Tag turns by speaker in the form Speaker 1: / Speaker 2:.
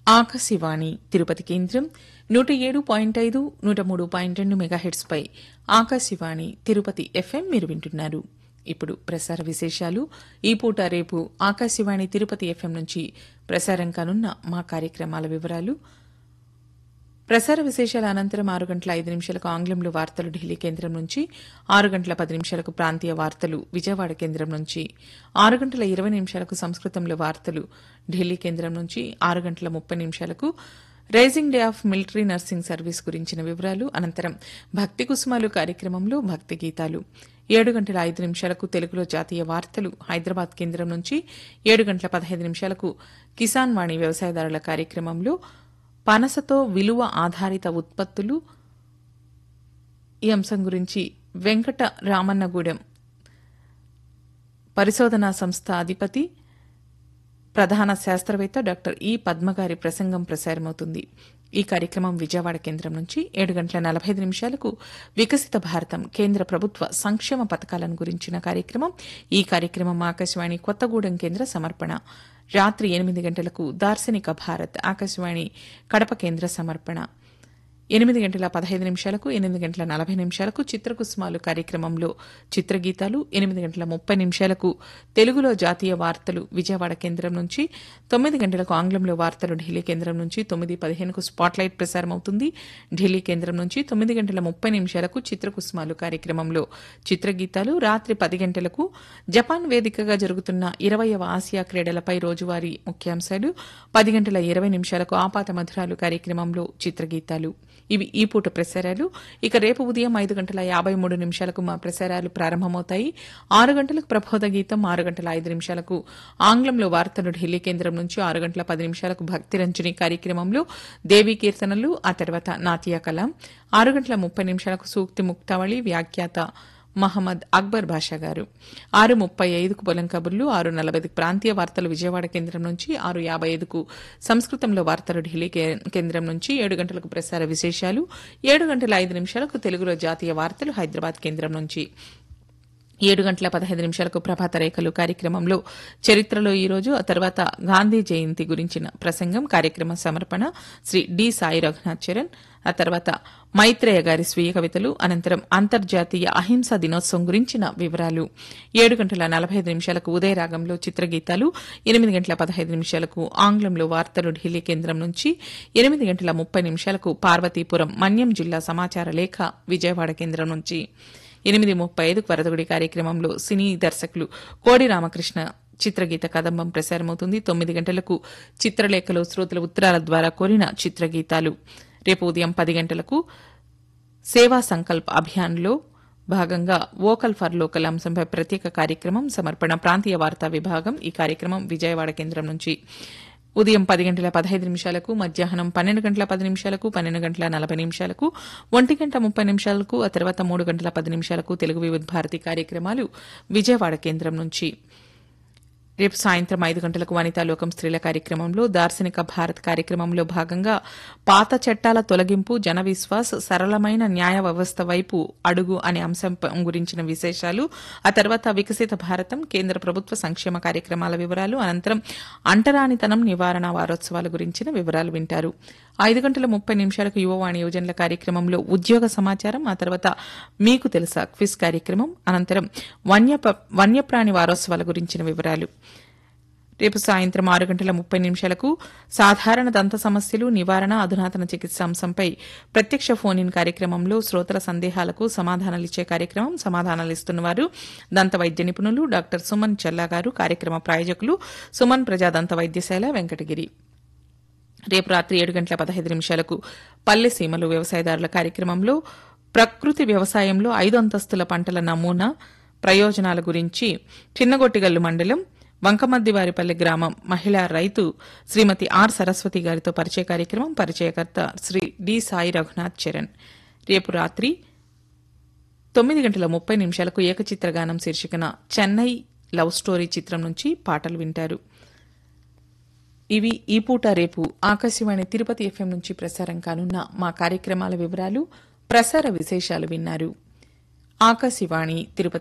Speaker 1: ఆకాశవాణి తిరుపతి కేంద్రం నూట ఏడు పాయింట్ ఐదు నూట మూడు పాయింట్ రెండు మెగాహెట్స్ పై ఆకాశవాణి తిరుపతి ఎఫ్ఎం మీరు వింటున్నారు ఇప్పుడు ప్రసార విశేషాలు ఈ పూట రేపు ఆకాశవాణి తిరుపతి ఎఫ్ఎం నుంచి ప్రసారం కానున్న మా కార్యక్రమాల వివరాలు ప్రసార విశేషాల అనంతరం ఆరు గంటల ఐదు నిమిషాలకు ఆంగ్లంలో వార్తలు ఢిల్లీ కేంద్రం నుంచి ఆరు గంటల పది నిమిషాలకు ప్రాంతీయ వార్తలు విజయవాడ కేంద్రం నుంచి ఆరు గంటల ఇరవై నిమిషాలకు సంస్కృతంలో వార్తలు ఢిల్లీ కేంద్రం నుంచి ఆరు గంటల ముప్పై నిమిషాలకు rising day of military nursing service గురించిన వివరాలు అనంతరం భక్తి కుసుమాలు కార్యక్రమంలో భక్తి గీతాలు ఏడు గంటల ఐదు నిమిషాలకు తెలుగులో జాతీయ వార్తలు హైదరాబాద్ కేంద్రం నుంచి ఏడు గంటల పదహైదు నిమిషాలకు కిసాన్ వాణి వ్యవసాయదారుల కార్యక్రమంలో పనసతో విలువ ఆధారిత ఉత్పత్తులు ఈ అంశం గురించి వెంకట రామన్నగూడెం పరిశోధనా సంస్థ అధిపతి ప్రధాన శాస్త్రవేత్త డాక్టర్ ఈ పద్మగారి ప్రసంగం ప్రసారమవుతుంది ఈ కార్యక్రమం విజయవాడ కేంద్రం నుంచి ఏడు గంటల నలభై ఐదు నిమిషాలకు వికసిత భారతం కేంద్ర ప్రభుత్వ సంక్షేమ పథకాలను గురించిన కార్యక్రమం ఈ కార్యక్రమం ఆకాశవాణి కొత్తగూడెం కేంద్ర సమర్పణ రాత్రి ఎనిమిది గంటలకు దార్శనిక భారత్ ఆకాశవాణి కడప కేంద్ర సమర్పణ ఎనిమిది గంటల పదహైదు నిమిషాలకు ఎనిమిది గంటల నలభై నిమిషాలకు చిత్రకుసుమాలు కార్యక్రమంలో చిత్రగీతాలు ఎనిమిది గంటల ముప్పై నిమిషాలకు తెలుగులో జాతీయ వార్తలు విజయవాడ కేంద్రం నుంచి తొమ్మిది గంటలకు ఆంగ్లంలో వార్తలు ఢిల్లీ కేంద్రం నుంచి తొమ్మిది పదిహేనుకు స్పాట్లైట్ ప్రసారం అవుతుంది ఢిల్లీ కేంద్రం నుంచి తొమ్మిది గంటల ముప్పై నిమిషాలకు చిత్రకుసుమాలు కార్యక్రమంలో చిత్రగీతాలు రాత్రి పది గంటలకు జపాన్ వేదికగా జరుగుతున్న ఇరవయవ ఆసియా క్రీడలపై రోజువారీ ముఖ్యాంశాలు పది గంటల ఇరవై నిమిషాలకు ఆపాత మధురాలు కార్యక్రమంలో చిత్రగీతాలు ఇవి ఈ పూట ప్రసారాలు ఇక రేపు ఉదయం ఐదు గంటల యాభై మూడు నిమిషాలకు మా ప్రసారాలు ప్రారంభమవుతాయి ఆరు గంటలకు ప్రబోధ గీతం ఆరు గంటల ఐదు నిమిషాలకు ఆంగ్లంలో వార్తలు ఢిల్లీ కేంద్రం నుంచి ఆరు గంటల పది నిమిషాలకు భక్తి రంజని కార్యక్రమంలో దేవీ కీర్తనలు ఆ తర్వాత నాట్య కళ ఆరు గంటల ముప్పై నిమిషాలకు సూక్తి ముక్తావళి వ్యాఖ్యాత మహమ్మద్ అక్బర్ బాషా గారు ఆరు ముప్పై ఐదుకు పొలం కబుర్లు ఆరు నలభైకి ప్రాంతీయ వార్తలు విజయవాడ కేంద్రం నుంచి ఆరు యాభై ఐదుకు సంస్కృతంలో వార్తలు ఢిల్లీ కే- కేంద్రం నుంచి ఏడు గంటలకు ప్రసార విశేషాలు ఏడు గంటల ఐదు నిమిషాలకు తెలుగులో జాతీయ వార్తలు హైదరాబాద్ కేంద్రం నుంచి ఏడు గంటల పదహైదు నిమిషాలకు ప్రభాత రేఖలు కార్యక్రమంలో చరిత్రలో ఈ రోజు ఆ తర్వాత గాంధీ జయంతి గురించిన ప్రసంగం కార్యక్రమ సమర్పణ శ్రీ డి సాయి రఘునాథ్ చరణ్ ఆ తర్వాత మైత్రేయ గారి స్వీయ కవితలు అనంతరం అంతర్జాతీయ అహింసా దినోత్సవం గురించిన వివరాలు ఏడు గంటల నలభై ఐదు నిమిషాలకు ఉదయరాగంలో చిత్రగీతాలు ఎనిమిది గంటల పదహైదు నిమిషాలకు ఆంగ్లంలో వార్తలు ఢిల్లీ కేంద్రం నుంచి ఎనిమిది గంటల ముప్పై నిమిషాలకు పార్వతీపురం మన్యం జిల్లా సమాచార లేఖ విజయవాడ కేంద్రం నుంచి ఎనిమిది ముప్పై ఐదుకు వరదగుడి కార్యక్రమంలో సినీ దర్శకులు కోడి రామకృష్ణ చిత్రగీత కదంబం ప్రసారమవుతుంది తొమ్మిది గంటలకు చిత్రలేఖలో శ్రోతల ఉత్తరాల ద్వారా కోరిన చిత్రగీతాలు రేపు ఉదయం పది గంటలకు సేవా సంకల్ప్ అభియాన్లో భాగంగా వోకల్ ఫర్ లోకల్ అంశంపై ప్రత్యేక కార్యక్రమం సమర్పణ ప్రాంతీయ వార్తా విభాగం ఈ కార్యక్రమం విజయవాడ కేంద్రం నుంచి ఉదయం పది గంటల పదహైదు నిమిషాలకు మధ్యాహ్నం పన్నెండు గంటల పది నిమిషాలకు పన్నెండు గంటల నలభై నిమిషాలకు ఒంటి గంట ముప్పై నిమిషాలకు ఆ తర్వాత మూడు గంటల పది నిమిషాలకు తెలుగు వివిధ భారతి కార్యక్రమాలు విజయవాడ కేంద్రం నుంచి రేపు సాయంత్రం ఐదు గంటలకు వనితా లోకం స్త్రీల కార్యక్రమంలో దార్శనిక భారత్ కార్యక్రమంలో భాగంగా పాత చట్టాల తొలగింపు జన విశ్వాస్ సరళమైన న్యాయ వ్యవస్థ వైపు అడుగు అనే అంశం ప- గురించిన విశేషాలు ఆ తర్వాత వికసిత భారతం కేంద్ర ప్రభుత్వ సంక్షేమ కార్యక్రమాల వివరాలు అనంతరం అంటరానితనం నివారణ వారోత్సవాల గురించిన వివరాలు వింటారు ఐదు గంటల ముప్పై నిమిషాలకు యువవాణి యోజనల కార్యక్రమంలో ఉద్యోగ సమాచారం ఆ తర్వాత మీకు తెలుసా క్విజ్ కార్యక్రమం అనంతరం వన్య వన్యప్రాణి వారోత్సవాల గురించిన వివరాలు రేపు సాయంత్రం ఆరు గంటల ముప్పై నిమిషాలకు సాధారణ దంత సమస్యలు నివారణ అధునాతన చికిత్స అంశంపై ప్రత్యక్ష ఫోన్ ఇన్ కార్యక్రమంలో శ్రోతల సందేహాలకు సమాధానాలిచ్చే కార్యక్రమం సమాధానాలు ఇస్తున్నవారు దంత వైద్య నిపుణులు డాక్టర్ సుమన్ చెల్లా గారు కార్యక్రమ ప్రాయోజకులు సుమన్ ప్రజా దంత వైద్యశాల వెంకటగిరి రేపు రాత్రి ఏడు గంటల పదహైదు నిమిషాలకు పల్లె సీమలు వ్యవసాయదారుల కార్యక్రమంలో ప్రకృతి వ్యవసాయంలో ఐదు అంతస్తుల పంటల నమూనా ప్రయోజనాల గురించి చిన్నగొట్టిగల్లు మండలం వంకమద్దివారిపల్లి గ్రామం మహిళా రైతు శ్రీమతి ఆర్ సరస్వతి గారితో పరిచయ కార్యక్రమం పరిచయకర్త శ్రీ డి సాయి రఘునాథ్ చరణ్ రేపు రాత్రి తొమ్మిది గంటల ముప్పై నిమిషాలకు ఏకచిత్రగానం శీర్షికన చెన్నై లవ్ స్టోరీ చిత్రం నుంచి పాటలు వింటారు ఇవి ఈ పూట రేపు ఆకాశవాణి తిరుపతి ఎఫ్ఎం నుంచి ప్రసారం కానున్న మా కార్యక్రమాల వివరాలు ప్రసార విశేషాలు విన్నారు ఆకాశవాణి తిరుపతి